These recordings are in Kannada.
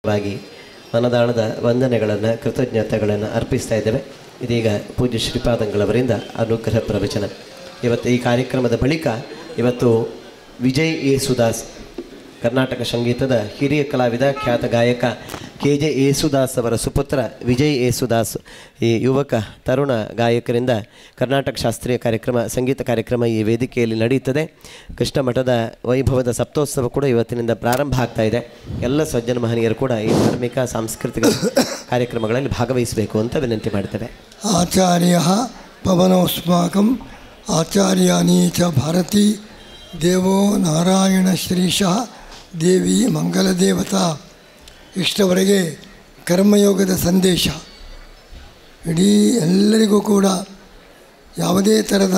ವಾಗಿ ಮನದಾಳದ ವಂದನೆಗಳನ್ನು ಕೃತಜ್ಞತೆಗಳನ್ನು ಅರ್ಪಿಸ್ತಾ ಇದ್ದೇವೆ ಇದೀಗ ಪೂಜ್ಯ ಶ್ರೀಪಾದಂಗಳವರಿಂದ ಅನುಗ್ರಹ ಪ್ರವಚನ ಇವತ್ತು ಈ ಕಾರ್ಯಕ್ರಮದ ಬಳಿಕ ಇವತ್ತು ವಿಜಯ್ ಯೇಸುದಾಸ್ ಕರ್ನಾಟಕ ಸಂಗೀತದ ಹಿರಿಯ ಕಲಾವಿದ ಖ್ಯಾತ ಗಾಯಕ ಕೆ ಜೆ ಯೇಸುದಾಸ್ ಅವರ ಸುಪುತ್ರ ವಿಜಯ್ ಯೇಸುದಾಸ್ ಈ ಯುವಕ ತರುಣ ಗಾಯಕರಿಂದ ಕರ್ನಾಟಕ ಶಾಸ್ತ್ರೀಯ ಕಾರ್ಯಕ್ರಮ ಸಂಗೀತ ಕಾರ್ಯಕ್ರಮ ಈ ವೇದಿಕೆಯಲ್ಲಿ ನಡೆಯುತ್ತದೆ ಕೃಷ್ಣ ಮಠದ ವೈಭವದ ಸಪ್ತೋತ್ಸವ ಕೂಡ ಇವತ್ತಿನಿಂದ ಪ್ರಾರಂಭ ಆಗ್ತಾ ಇದೆ ಎಲ್ಲ ಸಜ್ಜನ ಮಹನೀಯರು ಕೂಡ ಈ ಧಾರ್ಮಿಕ ಸಾಂಸ್ಕೃತಿಕ ಕಾರ್ಯಕ್ರಮಗಳಲ್ಲಿ ಭಾಗವಹಿಸಬೇಕು ಅಂತ ವಿನಂತಿ ಮಾಡ್ತೇವೆ ಆಚಾರ್ಯ ಪವನೋಸ್ಮಾಕಂ ಆಚಾರ್ಯಾನಿ ಚ ಭಾರತಿ ದೇವೋ ನಾರಾಯಣ ಶ್ರೀಶಃ ದೇವಿ ಮಂಗಲದೇವತಾ ಇಷ್ಟವರೆಗೆ ಕರ್ಮಯೋಗದ ಸಂದೇಶ ಇಡೀ ಎಲ್ಲರಿಗೂ ಕೂಡ ಯಾವುದೇ ಥರದ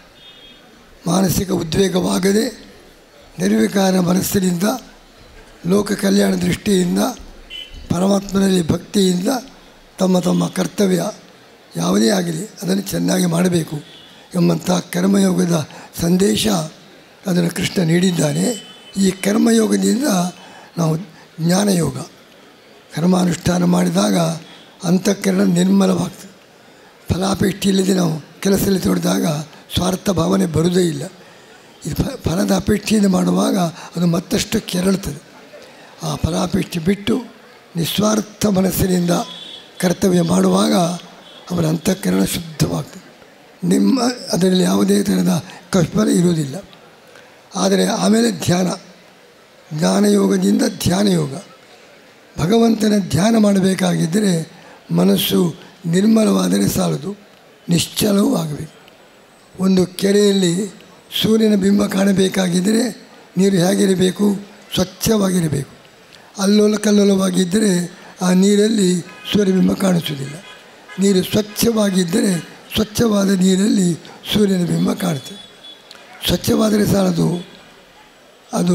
ಮಾನಸಿಕ ಉದ್ವೇಗವಾಗದೆ ನಿರ್ವಿಕಾರ ಮನಸ್ಸಿನಿಂದ ಲೋಕ ಕಲ್ಯಾಣ ದೃಷ್ಟಿಯಿಂದ ಪರಮಾತ್ಮನಲ್ಲಿ ಭಕ್ತಿಯಿಂದ ತಮ್ಮ ತಮ್ಮ ಕರ್ತವ್ಯ ಯಾವುದೇ ಆಗಲಿ ಅದನ್ನು ಚೆನ್ನಾಗಿ ಮಾಡಬೇಕು ಎಂಬಂಥ ಕರ್ಮಯೋಗದ ಸಂದೇಶ ಅದನ್ನು ಕೃಷ್ಣ ನೀಡಿದ್ದಾನೆ ಈ ಕರ್ಮಯೋಗದಿಂದ ನಾವು ಜ್ಞಾನಯೋಗ ಕರ್ಮಾನುಷ್ಠಾನ ಮಾಡಿದಾಗ ಅಂತಃಕರಣ ನಿರ್ಮಲವಾಗ್ತದೆ ಫಲಾಪೇಕ್ಷೆ ಇಲ್ಲದೆ ನಾವು ಕೆಲಸದಲ್ಲಿ ತೊಡೆದಾಗ ಸ್ವಾರ್ಥ ಭಾವನೆ ಬರುವುದೇ ಇಲ್ಲ ಇದು ಫ ಫಲದ ಅಪೇಕ್ಷೆಯಿಂದ ಮಾಡುವಾಗ ಅದು ಮತ್ತಷ್ಟು ಕೆರಳುತ್ತದೆ ಆ ಫಲಾಪೇಕ್ಷೆ ಬಿಟ್ಟು ನಿಸ್ವಾರ್ಥ ಮನಸ್ಸಿನಿಂದ ಕರ್ತವ್ಯ ಮಾಡುವಾಗ ಅವರ ಅಂತಃಕರಣ ಶುದ್ಧವಾಗ್ತದೆ ನಿಮ್ಮ ಅದರಲ್ಲಿ ಯಾವುದೇ ಥರದ ಕಷ್ಟಫಲ ಇರುವುದಿಲ್ಲ ಆದರೆ ಆಮೇಲೆ ಧ್ಯಾನ ಜ್ಞಾನಯೋಗದಿಂದ ಧ್ಯಾನಯೋಗ ಭಗವಂತನ ಧ್ಯಾನ ಮಾಡಬೇಕಾಗಿದ್ದರೆ ಮನಸ್ಸು ನಿರ್ಮಲವಾದರೆ ಸಾಲದು ನಿಶ್ಚಲವೂ ಆಗಬೇಕು ಒಂದು ಕೆರೆಯಲ್ಲಿ ಸೂರ್ಯನ ಬಿಂಬ ಕಾಣಬೇಕಾಗಿದ್ದರೆ ನೀರು ಹೇಗಿರಬೇಕು ಸ್ವಚ್ಛವಾಗಿರಬೇಕು ಅಲ್ಲೋಲ ಕಲ್ಲೋಲವಾಗಿದ್ದರೆ ಆ ನೀರಲ್ಲಿ ಸೂರ್ಯಬಿಂಬ ಕಾಣಿಸುವುದಿಲ್ಲ ನೀರು ಸ್ವಚ್ಛವಾಗಿದ್ದರೆ ಸ್ವಚ್ಛವಾದ ನೀರಲ್ಲಿ ಸೂರ್ಯನ ಬಿಂಬ ಕಾಣುತ್ತೆ ಸ್ವಚ್ಛವಾದರೆ ಸಾಲದು ಅದು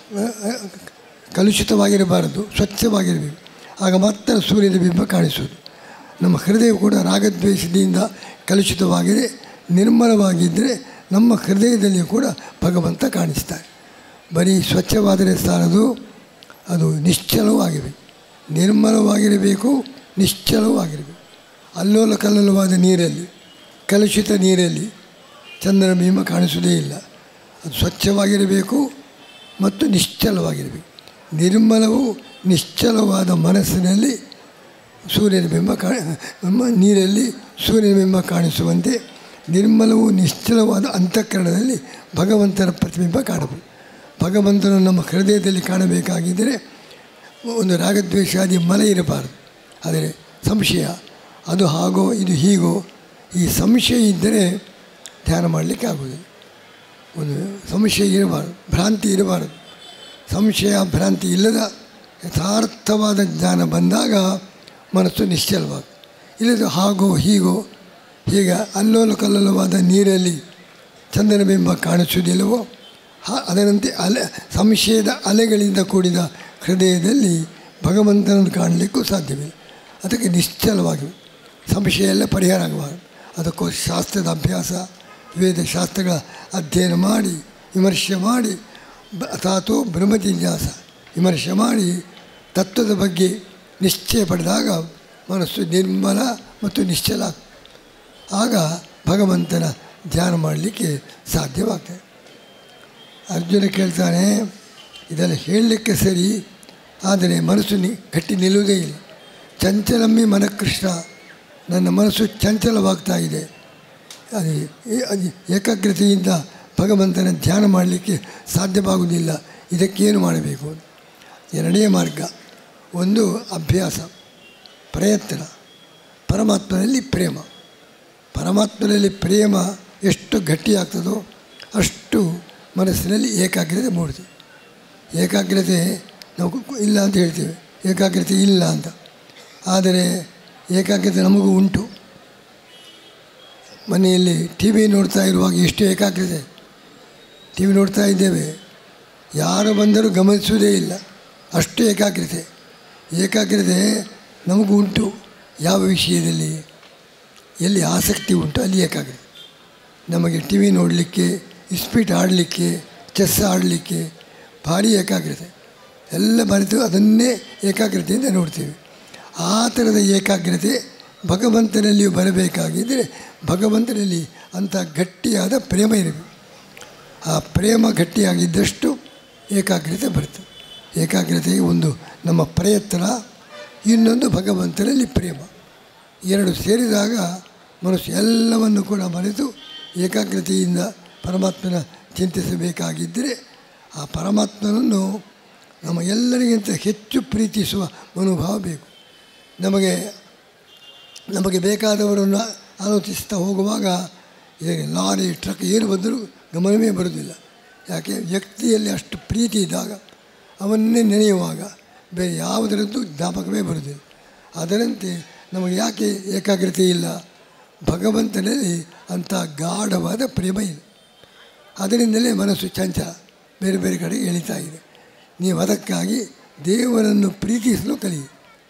ಕಲುಷಿತವಾಗಿರಬಾರದು ಸ್ವಚ್ಛವಾಗಿರಬೇಕು ಆಗ ಮಾತ್ರ ಸೂರ್ಯನ ಬಿಂಬ ಕಾಣಿಸುವುದು ನಮ್ಮ ಹೃದಯ ಕೂಡ ರಾಗದ್ವೇಷದಿಂದ ಕಲುಷಿತವಾಗಿದೆ ನಿರ್ಮಲವಾಗಿದ್ದರೆ ನಮ್ಮ ಹೃದಯದಲ್ಲಿ ಕೂಡ ಭಗವಂತ ಕಾಣಿಸ್ತಾರೆ ಬರೀ ಸ್ವಚ್ಛವಾದರೆ ಸಾಲದು ಅದು ನಿಶ್ಚಲವೂ ಆಗಿರಬೇಕು ನಿರ್ಮಲವಾಗಿರಬೇಕು ನಿಶ್ಚಲವೂ ಆಗಿರಬೇಕು ಅಲ್ಲೋಲ ಕಲ್ಲೋಲವಾದ ನೀರಲ್ಲಿ ಕಲುಷಿತ ನೀರಲ್ಲಿ ಚಂದ್ರನ ಬಿಂಬ ಕಾಣಿಸುವುದೇ ಇಲ್ಲ ಅದು ಸ್ವಚ್ಛವಾಗಿರಬೇಕು ಮತ್ತು ನಿಶ್ಚಲವಾಗಿರಬೇಕು ನಿರ್ಮಲವೂ ನಿಶ್ಚಲವಾದ ಮನಸ್ಸಿನಲ್ಲಿ ಸೂರ್ಯನ ಬಿಂಬ ಕಾ ನೀರಲ್ಲಿ ಸೂರ್ಯನ ಬಿಂಬ ಕಾಣಿಸುವಂತೆ ನಿರ್ಮಲವೂ ನಿಶ್ಚಲವಾದ ಅಂತಃಕರಣದಲ್ಲಿ ಭಗವಂತನ ಪ್ರತಿಬಿಂಬ ಕಾಣಬೇಕು ಭಗವಂತನು ನಮ್ಮ ಹೃದಯದಲ್ಲಿ ಕಾಣಬೇಕಾಗಿದ್ದರೆ ಒಂದು ರಾಗದ್ವೇಷಾದಿ ಮಲ ಇರಬಾರದು ಆದರೆ ಸಂಶಯ ಅದು ಹಾಗೋ ಇದು ಹೀಗೋ ಈ ಸಂಶಯ ಇದ್ದರೆ ಧ್ಯಾನ ಮಾಡಲಿಕ್ಕೆ ಆಗುವುದಿಲ್ಲ ಒಂದು ಸಂಶಯ ಇರಬಾರದು ಭ್ರಾಂತಿ ಇರಬಾರದು ಸಂಶಯ ಭ್ರಾಂತಿ ಇಲ್ಲದ ಯಥಾರ್ಥವಾದ ಜ್ಞಾನ ಬಂದಾಗ ಮನಸ್ಸು ನಿಶ್ಚಲವಾಗ್ತದೆ ಇಲ್ಲದ ಹಾಗೋ ಹೀಗೋ ಹೀಗೆ ಅಲ್ಲೋಲ ಕಲ್ಲೋಲವಾದ ನೀರಲ್ಲಿ ಚಂದನ ಬಿಂಬ ಕಾಣಿಸುವುದಿಲ್ಲವೋ ಹಾ ಅದರಂತೆ ಅಲೆ ಸಂಶಯದ ಅಲೆಗಳಿಂದ ಕೂಡಿದ ಹೃದಯದಲ್ಲಿ ಭಗವಂತನನ್ನು ಕಾಣಲಿಕ್ಕೂ ಸಾಧ್ಯವಿಲ್ಲ ಅದಕ್ಕೆ ನಿಶ್ಚಲವಾಗಿ ಸಂಶಯ ಎಲ್ಲ ಪರಿಹಾರ ಆಗಬಾರದು ಅದಕ್ಕೋಸ್ಕರ ಶಾಸ್ತ್ರದ ಅಭ್ಯಾಸ ವೇದ ಶಾಸ್ತ್ರಗಳ ಅಧ್ಯಯನ ಮಾಡಿ ವಿಮರ್ಶೆ ಮಾಡಿ ಅಥಾತು ಬ್ರಹ್ಮ ಜಿಜ್ಞಾಸ ವಿಮರ್ಶೆ ಮಾಡಿ ತತ್ವದ ಬಗ್ಗೆ ನಿಶ್ಚಯ ಪಡೆದಾಗ ಮನಸ್ಸು ನಿರ್ಮಲ ಮತ್ತು ನಿಶ್ಚಲ ಆಗ ಭಗವಂತನ ಧ್ಯಾನ ಮಾಡಲಿಕ್ಕೆ ಸಾಧ್ಯವಾಗ್ತದೆ ಅರ್ಜುನ ಕೇಳ್ತಾನೆ ಇದೆಲ್ಲ ಹೇಳಲಿಕ್ಕೆ ಸರಿ ಆದರೆ ಮನಸ್ಸು ನಿ ಗಟ್ಟಿ ನಿಲ್ಲುವುದೇ ಇಲ್ಲ ಚಂಚಲಮ್ಮಿ ಮನಕೃಷ್ಣ ನನ್ನ ಮನಸ್ಸು ಚಂಚಲವಾಗ್ತಾ ಇದೆ ಅದು ಅದು ಏಕಾಗ್ರತೆಯಿಂದ ಭಗವಂತನ ಧ್ಯಾನ ಮಾಡಲಿಕ್ಕೆ ಸಾಧ್ಯವಾಗುವುದಿಲ್ಲ ಇದಕ್ಕೇನು ಮಾಡಬೇಕು ಎರಡನೇ ಮಾರ್ಗ ಒಂದು ಅಭ್ಯಾಸ ಪ್ರಯತ್ನ ಪರಮಾತ್ಮನಲ್ಲಿ ಪ್ರೇಮ ಪರಮಾತ್ಮನಲ್ಲಿ ಪ್ರೇಮ ಎಷ್ಟು ಗಟ್ಟಿಯಾಗ್ತದೋ ಅಷ್ಟು ಮನಸ್ಸಿನಲ್ಲಿ ಏಕಾಗ್ರತೆ ಮೂಡ್ತದೆ ಏಕಾಗ್ರತೆ ನಾವು ಇಲ್ಲ ಅಂತ ಹೇಳ್ತೇವೆ ಏಕಾಗ್ರತೆ ಇಲ್ಲ ಅಂತ ಆದರೆ ಏಕಾಗ್ರತೆ ನಮಗೂ ಉಂಟು ಮನೆಯಲ್ಲಿ ಟಿ ವಿ ನೋಡ್ತಾ ಇರುವಾಗ ಎಷ್ಟು ಏಕಾಗ್ರತೆ ಟಿ ವಿ ನೋಡ್ತಾ ಇದ್ದೇವೆ ಯಾರು ಬಂದರೂ ಗಮನಿಸುವುದೇ ಇಲ್ಲ ಅಷ್ಟು ಏಕಾಗ್ರತೆ ಏಕಾಗ್ರತೆ ನಮಗೂ ಉಂಟು ಯಾವ ವಿಷಯದಲ್ಲಿ ಎಲ್ಲಿ ಆಸಕ್ತಿ ಉಂಟು ಅಲ್ಲಿ ಏಕಾಗ್ರತೆ ನಮಗೆ ಟಿ ವಿ ನೋಡಲಿಕ್ಕೆ ಇಸ್ಪೀಟ್ ಆಡಲಿಕ್ಕೆ ಚೆಸ್ ಆಡಲಿಕ್ಕೆ ಭಾರಿ ಏಕಾಗ್ರತೆ ಎಲ್ಲ ಮರೆತು ಅದನ್ನೇ ಏಕಾಗ್ರತೆಯಿಂದ ನೋಡ್ತೀವಿ ಆ ಥರದ ಏಕಾಗ್ರತೆ ಭಗವಂತನಲ್ಲಿಯೂ ಬರಬೇಕಾಗಿದ್ದರೆ ಭಗವಂತನಲ್ಲಿ ಅಂಥ ಗಟ್ಟಿಯಾದ ಪ್ರೇಮ ಇರಬೇಕು ಆ ಪ್ರೇಮ ಗಟ್ಟಿಯಾಗಿದ್ದಷ್ಟು ಏಕಾಗ್ರತೆ ಬರ್ತದೆ ಏಕಾಗ್ರತೆಗೆ ಒಂದು ನಮ್ಮ ಪ್ರಯತ್ನ ಇನ್ನೊಂದು ಭಗವಂತನಲ್ಲಿ ಪ್ರೇಮ ಎರಡು ಸೇರಿದಾಗ ಮನಸ್ಸು ಎಲ್ಲವನ್ನು ಕೂಡ ಮರೆತು ಏಕಾಗ್ರತೆಯಿಂದ ಪರಮಾತ್ಮನ ಚಿಂತಿಸಬೇಕಾಗಿದ್ದರೆ ಆ ಪರಮಾತ್ಮನನ್ನು ನಮ್ಮ ಎಲ್ಲರಿಗಿಂತ ಹೆಚ್ಚು ಪ್ರೀತಿಸುವ ಮನೋಭಾವ ಬೇಕು ನಮಗೆ ನಮಗೆ ಬೇಕಾದವರನ್ನು ಆಲೋಚಿಸ್ತಾ ಹೋಗುವಾಗ ಈಗ ಲಾರಿ ಟ್ರಕ್ ಏನು ಬಂದರೂ ಗಮನವೇ ಬರುವುದಿಲ್ಲ ಯಾಕೆ ವ್ಯಕ್ತಿಯಲ್ಲಿ ಅಷ್ಟು ಪ್ರೀತಿ ಇದ್ದಾಗ ಅವನ್ನೇ ನೆನೆಯುವಾಗ ಬೇರೆ ಯಾವುದರದ್ದು ಜ್ಞಾಪಕವೇ ಬರುವುದಿಲ್ಲ ಅದರಂತೆ ನಮಗೆ ಯಾಕೆ ಏಕಾಗ್ರತೆ ಇಲ್ಲ ಭಗವಂತನಲ್ಲಿ ಅಂಥ ಗಾಢವಾದ ಪ್ರೇಮ ಇದೆ ಅದರಿಂದಲೇ ಮನಸ್ಸು ಚಂಚಲ ಬೇರೆ ಬೇರೆ ಕಡೆಗೆ ಎಳಿತಾ ಇದೆ ನೀವು ಅದಕ್ಕಾಗಿ ದೇವರನ್ನು ಪ್ರೀತಿಸಲು ಕಲಿ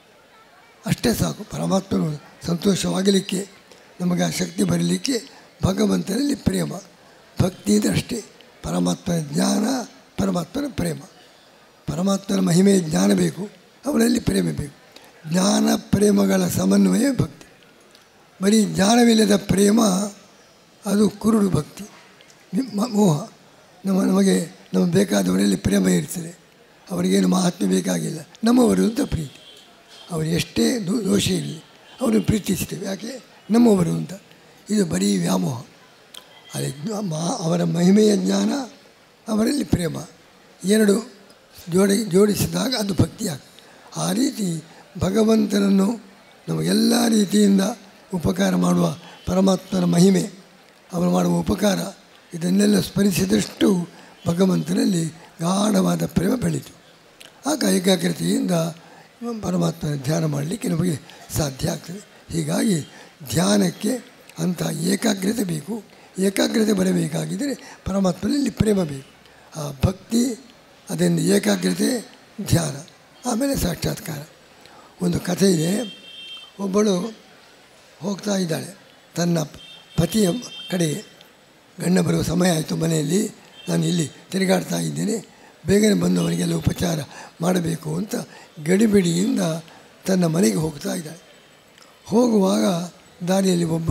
ಅಷ್ಟೇ ಸಾಕು ಪರಮಾತ್ಮನು ಸಂತೋಷವಾಗಲಿಕ್ಕೆ ನಮಗೆ ಆ ಶಕ್ತಿ ಬರಲಿಕ್ಕೆ ಭಗವಂತನಲ್ಲಿ ಪ್ರೇಮ ಭಕ್ತಿ ಅಂದರೆ ಅಷ್ಟೇ ಪರಮಾತ್ಮನ ಜ್ಞಾನ ಪರಮಾತ್ಮನ ಪ್ರೇಮ ಪರಮಾತ್ಮನ ಮಹಿಮೆಯ ಜ್ಞಾನ ಬೇಕು ಅವರಲ್ಲಿ ಪ್ರೇಮ ಬೇಕು ಜ್ಞಾನ ಪ್ರೇಮಗಳ ಸಮನ್ವಯ ಭಕ್ತಿ ಬರೀ ಜ್ಞಾನವಿಲ್ಲದ ಪ್ರೇಮ ಅದು ಕುರುಡು ಭಕ್ತಿ ನಿ- ಮ- ಮೋಹ ನಮ್ಮ ನಮಗೆ ನಮಗೆ ಬೇಕಾದವರಲ್ಲಿ ಪ್ರೇಮ ಇರ್ತದೆ ಅವರಿಗೇನು ಮಹಾತ್ಮೆ ಬೇಕಾಗಿಲ್ಲ ನಮ್ಮವರು ಅಂತ ಪ್ರೀತಿ ಅವರು ಎಷ್ಟೇ ದೋ- ದೋಷ ಇರಲಿ ಅವರನ್ನು ಪ್ರೀತಿಸ್ತೇವೆ ಯಾಕೆ ನಮ್ಮವರು ಅಂತ ಇದು ಬರೀ ವ್ಯಾಮೋಹ ಅಲ್ಲಿ ಜ್ಞ- ಮಹಾ ಅವರ ಮಹಿಮೆಯ ಜ್ಞಾನ ಅವರಲ್ಲಿ ಪ್ರೇಮ ಎರಡು ಜೋಡಿ ಜೋಡಿಸಿದಾಗ ಅದು ಭಕ್ತಿ ಆಗ್ತದೆ ಆ ರೀತಿ ಭಗವಂತನನ್ನು ನಮಗೆಲ್ಲ ರೀತಿಯಿಂದ ಉಪಕಾರ ಮಾಡುವ ಪರಮಾತ್ಮನ ಮಹಿಮೆ ಅವರು ಮಾಡುವ ಉಪಕಾರ ಇದನ್ನೆಲ್ಲ ಸ್ಮರಿಸಿದಷ್ಟು ಭಗವಂತನಲ್ಲಿ ಗಾಢವಾದ ಪ್ರೇಮ ಬೆಳೀತು ಆಗ ಏಕಾಗ್ರತೆಯಿಂದ ಪರಮಾತ್ಮನ ಧ್ಯಾನ ಮಾಡಲಿಕ್ಕೆ ನಮಗೆ ಸಾಧ್ಯ ಆಗ್ತದೆ ಹೀಗಾಗಿ ಧ್ಯಾನಕ್ಕೆ ಅಂಥ ಏಕಾಗ್ರತೆ ಬೇಕು ಏಕಾಗ್ರತೆ ಬರಬೇಕಾಗಿದ್ದರೆ ಪರಮಾತ್ಮನಲ್ಲಿ ಪ್ರೇಮ ಬೇಕು ಆ ಭಕ್ತಿ ಅದರಿಂದ ಏಕಾಗ್ರತೆ ಧ್ಯಾನ ಆಮೇಲೆ ಸಾಕ್ಷಾತ್ಕಾರ ಒಂದು ಕಥೆ ಇದೆ ಒಬ್ಬಳು ಹೋಗ್ತಾ ಇದ್ದಾಳೆ ತನ್ನ ಪತಿಯ ಕಡೆಗೆ ಗಂಡ ಬರುವ ಸಮಯ ಆಯಿತು ಮನೆಯಲ್ಲಿ ನಾನು ಇಲ್ಲಿ ತಿರುಗಾಡ್ತಾ ಇದ್ದೇನೆ ಬೇಗನೆ ಬಂದವರಿಗೆಲ್ಲ ಉಪಚಾರ ಮಾಡಬೇಕು ಅಂತ ಗಡಿಬಿಡಿಯಿಂದ ತನ್ನ ಮನೆಗೆ ಹೋಗ್ತಾ ಇದ್ದಾಳೆ ಹೋಗುವಾಗ ದಾರಿಯಲ್ಲಿ ಒಬ್ಬ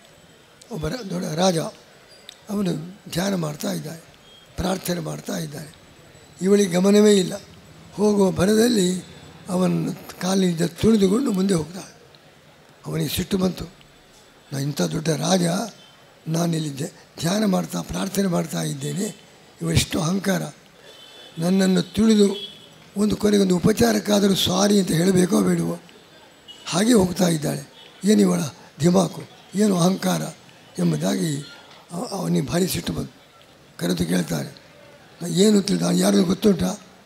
ಒಬ್ಬ ರ- ದೊಡ್ಡ ರಾಜ ಅವನು ಧ್ಯಾನ ಮಾಡ್ತಾ ಇದ್ದಾನೆ ಪ್ರಾರ್ಥನೆ ಮಾಡ್ತಾ ಇದ್ದಾನೆ ಇವಳಿಗೆ ಗಮನವೇ ಇಲ್ಲ ಹೋಗುವ ಭರದಲ್ಲಿ ಅವನ ಕಾಲಿನಿಂದ ತುಳಿದುಕೊಂಡು ಮುಂದೆ ಹೋಗ್ತಾಳೆ ಅವನಿಗೆ ಸಿಟ್ಟು ಬಂತು ನಾನು ಇಂಥ ದೊಡ್ಡ ರಾಜ ನಾನಿಲ್ಲಿ ಧ್ಯ- ಧ್ಯಾನ ಮಾಡ್ತಾ ಪ್ರಾರ್ಥನೆ ಮಾಡ್ತಾ ಇದ್ದೇನೆ ಇವರೆಷ್ಟು ಅಹಂಕಾರ ನನ್ನನ್ನು ತುಳಿದು ಒಂದು ಕೊನೆಗೊಂದು ಉಪಚಾರಕ್ಕಾದರೂ ಸಾರಿ ಅಂತ ಹೇಳಬೇಕೋ ಬೇಡವೋ ಹಾಗೆ ಹೋಗ್ತಾ ಇದ್ದಾಳೆ ಏನು ಇವಳ ದಿಮಾಕು ಏನು ಅಹಂಕಾರ ಎಂಬುದಾಗಿ ಅವ- ಅವನಿಗೆ ಭಾರಿ ಸಿಟ್ಟು ಬಂತು ಕರೆದು ಕೇಳ್ತಾರೆ ಏನು ತಿಳಿದ ನಾನು ಯಾರು ಗೊತ್ತುಂಟ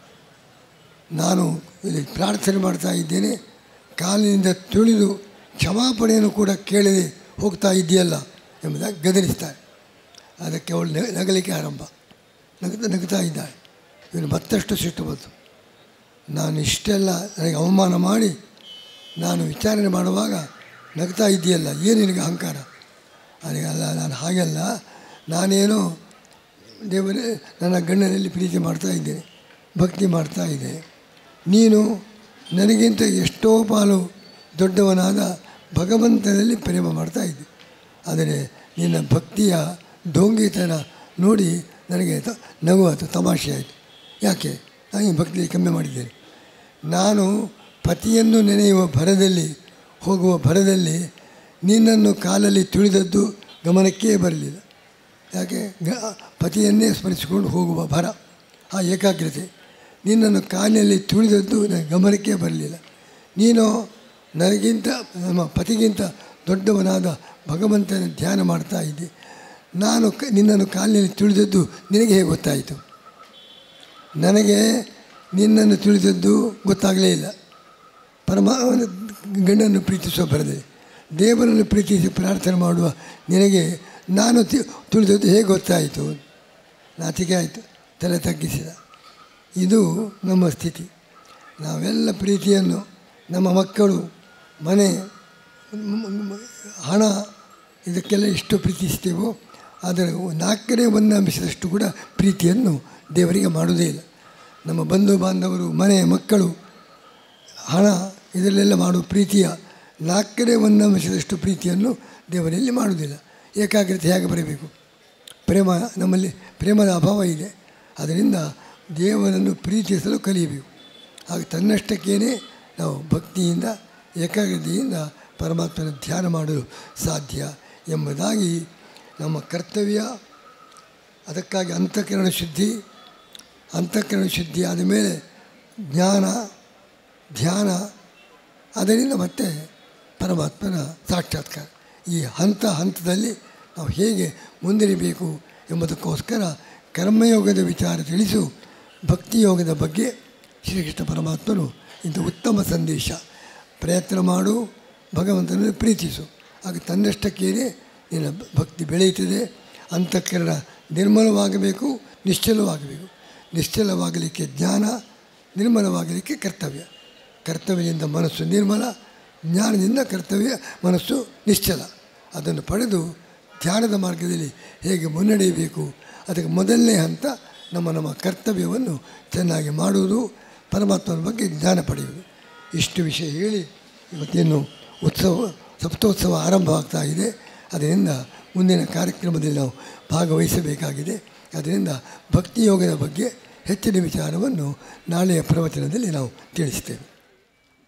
ನಾನು ಇಲ್ಲಿ ಪ್ರಾರ್ಥನೆ ಮಾಡ್ತಾ ಇದ್ದೇನೆ ಕಾಲಿನಿಂದ ತುಳಿದು ಕ್ಷಮಾಪಣೆಯನ್ನು ಕೂಡ ಕೇಳದೆ ಹೋಗ್ತಾ ಇದೆಯಲ್ಲ ಎಂಬುದಾಗಿ ಗದರಿಸ್ತಾರೆ ಅದಕ್ಕೆ ಅವಳು ನ- ನಗಲಿಕ್ಕೆ ಆರಂಭ ನಗ್ತಾ ನಗ್ತಾ ಇದ್ದಾಳೆ ಇವನು ಮತ್ತಷ್ಟು ಸಿಟ್ಟು ಬಂತು ನಾನು ಇಷ್ಟೆಲ್ಲ ನನಗೆ ಅವಮಾನ ಮಾಡಿ ನಾನು ವಿಚಾರಣೆ ಮಾಡುವಾಗ ನಗ್ತಾ ಇದೆಯಲ್ಲ ಏನು ನಿನಗೆ ಅಹಂಕಾರ ನನಗೆ ಅಲ್ಲ ನಾನು ಹಾಗೆಲ್ಲ ನಾನೇನೋ ದೇವರೇ ನನ್ನ ಗಂಡನಲ್ಲಿ ಪ್ರೀತಿ ಮಾಡ್ತಾ ಇದ್ದೇನೆ ಭಕ್ತಿ ಮಾಡ್ತಾ ಇದ್ದೇನೆ ನೀನು ನನಗಿಂತ ಎಷ್ಟೋ ಪಾಲು ದೊಡ್ಡವನಾದ ಭಗವಂತನಲ್ಲಿ ಪ್ರೇಮ ಮಾಡ್ತಾ ಇದ್ದೆ ಆದರೆ ನಿನ್ನ ಭಕ್ತಿಯ ಡೋಂಗಿತನ ನೋಡಿ ನನಗೆ ತ ನಗುವಾತು ತಮಾಷೆ ಆಯಿತು ಯಾಕೆ ನಾನು ಈ ಭಕ್ತಿ ಕಮ್ಮಿ ಮಾಡಿದ್ದೇನೆ ನಾನು ಪತಿಯನ್ನು ನೆನೆಯುವ ಭರದಲ್ಲಿ ಹೋಗುವ ಭರದಲ್ಲಿ ನಿನ್ನನ್ನು ಕಾಲಲ್ಲಿ ತುಳಿದದ್ದು ಗಮನಕ್ಕೇ ಬರಲಿಲ್ಲ ಯಾಕೆ ಗ- ಪತಿಯನ್ನೇ ಸ್ಮರಿಸಿಕೊಂಡು ಹೋಗುವ ಭರ ಆ ಏಕಾಗ್ರತೆ ನಿನ್ನನ್ನು ಕಾಲಿನಲ್ಲಿ ತುಳಿದದ್ದು ನನಗೆ ಗಮನಕ್ಕೆ ಬರಲಿಲ್ಲ ನೀನು ನನಗಿಂತ ನಮ್ಮ ಪತಿಗಿಂತ ದೊಡ್ಡವನಾದ ಭಗವಂತನ ಧ್ಯಾನ ಮಾಡ್ತಾ ಇದ್ದೆ ನಾನು ಕ ನಿನ್ನನ್ನು ಕಾಲಿನಲ್ಲಿ ತುಳಿದದ್ದು ನಿನಗೆ ಹೇಗೆ ಗೊತ್ತಾಯಿತು ನನಗೆ ನಿನ್ನನ್ನು ತಿಳಿದದ್ದು ಗೊತ್ತಾಗಲೇ ಇಲ್ಲ ಪರಮ ಅವನ ಗಂಡನ್ನು ಪ್ರೀತಿಸುವ ಬರದೆ ದೇವರನ್ನು ಪ್ರೀತಿಸಿ ಪ್ರಾರ್ಥನೆ ಮಾಡುವ ನಿನಗೆ ನಾನು ತಿ ತಿಳಿದದ್ದು ಹೇಗೆ ಗೊತ್ತಾಯಿತು ನಾಚಿಕೆ ಆಯಿತು ತಲೆ ತಗ್ಗಿಸಿದ ಇದು ನಮ್ಮ ಸ್ಥಿತಿ ನಾವೆಲ್ಲ ಪ್ರೀತಿಯನ್ನು ನಮ್ಮ ಮಕ್ಕಳು ಮನೆ ಮ್- ಮ್- ಹಣ ಇದಕ್ಕೆಲ್ಲ ಎಷ್ಟು ಪ್ರೀತಿಸ್ತೇವೋ ಆದರೆ ನಾಲ್ಕನೇ ಒಂದು ಅಂಶದಷ್ಟು ಕೂಡ ಪ್ರೀತಿಯನ್ನು ದೇವರಿಗೆ ಮಾಡುವುದೇ ಇಲ್ಲ ನಮ್ಮ ಬಂಧು ಬಾಂಧವರು ಮನೆ ಮಕ್ಕಳು ಹಣ ಇದರಲ್ಲೆಲ್ಲ ಮಾಡುವ ಪ್ರೀತಿಯ ನಾಲ್ಕನೇ ಒಂದು ಅಂಶದಷ್ಟು ಪ್ರೀತಿಯನ್ನು ದೇವರಲ್ಲಿ ಮಾಡುವುದಿಲ್ಲ ಏಕಾಗ್ರತೆ ಹೇಗೆ ಬರಬೇಕು ಪ್ರೇಮ ನಮ್ಮಲ್ಲಿ ಪ್ರೇಮದ ಅಭಾವ ಇದೆ ಅದರಿಂದ ದೇವರನ್ನು ಪ್ರೀತಿಸಲು ಕಲಿಯಬೇಕು ಹಾಗೆ ತನ್ನಷ್ಟಕ್ಕೇನೆ ನಾವು ಭಕ್ತಿಯಿಂದ ಏಕಾಗ್ರತೆಯಿಂದ ಪರಮಾತ್ಮನ ಧ್ಯಾನ ಮಾಡಲು ಸಾಧ್ಯ ಎಂಬುದಾಗಿ ನಮ್ಮ ಕರ್ತವ್ಯ ಅದಕ್ಕಾಗಿ ಅಂತಃಕರಣ ಶುದ್ಧಿ ಅಂತಃಕರಣ ಶುದ್ಧಿ ಆದ ಮೇಲೆ ಜ್ಞಾನ ಧ್ಯಾನ ಅದರಿಂದ ಮತ್ತೆ ಪರಮಾತ್ಮನ ಸಾಕ್ಷಾತ್ಕಾರ ಈ ಹಂತ ಹಂತದಲ್ಲಿ ನಾವು ಹೇಗೆ ಮುಂದಿರಬೇಕು ಎಂಬುದಕ್ಕೋಸ್ಕರ ಕರ್ಮಯೋಗದ ವಿಚಾರ ತಿಳಿಸು ಭಕ್ತಿಯೋಗದ ಬಗ್ಗೆ ಶ್ರೀಕೃಷ್ಣ ಪರಮಾತ್ಮನು ಇಂಥ ಉತ್ತಮ ಸಂದೇಶ ಪ್ರಯತ್ನ ಮಾಡು ಭಗವಂತನನ್ನು ಪ್ರೀತಿಸು ಆಗ ತನ್ನಷ್ಟಕ್ಕೇನೆ ನಿನ್ನ ಭಕ್ತಿ ಬೆಳೆಯುತ್ತದೆ ಅಂತಃಕರಣ ನಿರ್ಮಲವಾಗಬೇಕು ನಿಶ್ಚಲವಾಗಬೇಕು ನಿಶ್ಚಲವಾಗಲಿಕ್ಕೆ ಜ್ಞಾನ ನಿರ್ಮಲವಾಗಲಿಕ್ಕೆ ಕರ್ತವ್ಯ ಕರ್ತವ್ಯದಿಂದ ಮನಸ್ಸು ನಿರ್ಮಲ ಜ್ಞಾನದಿಂದ ಕರ್ತವ್ಯ ಮನಸ್ಸು ನಿಶ್ಚಲ ಅದನ್ನು ಪಡೆದು ಧ್ಯಾನದ ಮಾರ್ಗದಲ್ಲಿ ಹೇಗೆ ಮುನ್ನಡೆಯಬೇಕು ಅದಕ್ಕೆ ಮೊದಲನೇ ಹಂತ ನಮ್ಮ ನಮ್ಮ ಕರ್ತವ್ಯವನ್ನು ಚೆನ್ನಾಗಿ ಮಾಡುವುದು ಪರಮಾತ್ಮನ ಬಗ್ಗೆ ಜ್ಞಾನ ಪಡೆಯುವುದು ಇಷ್ಟು ವಿಷಯ ಹೇಳಿ ಇವತ್ತೇನು ಉತ್ಸವ ಸಪ್ತೋತ್ಸವ ಆರಂಭವಾಗ್ತಾ ಇದೆ ಅದರಿಂದ ಮುಂದಿನ ಕಾರ್ಯಕ್ರಮದಲ್ಲಿ ನಾವು ಭಾಗವಹಿಸಬೇಕಾಗಿದೆ ಅದರಿಂದ ಭಕ್ತಿಯೋಗದ ಬಗ್ಗೆ ಹೆಚ್ಚಿನ ವಿಚಾರವನ್ನು ನಾಳೆಯ ಪ್ರವಚನದಲ್ಲಿ ನಾವು ತಿಳಿಸ್ತೇವೆ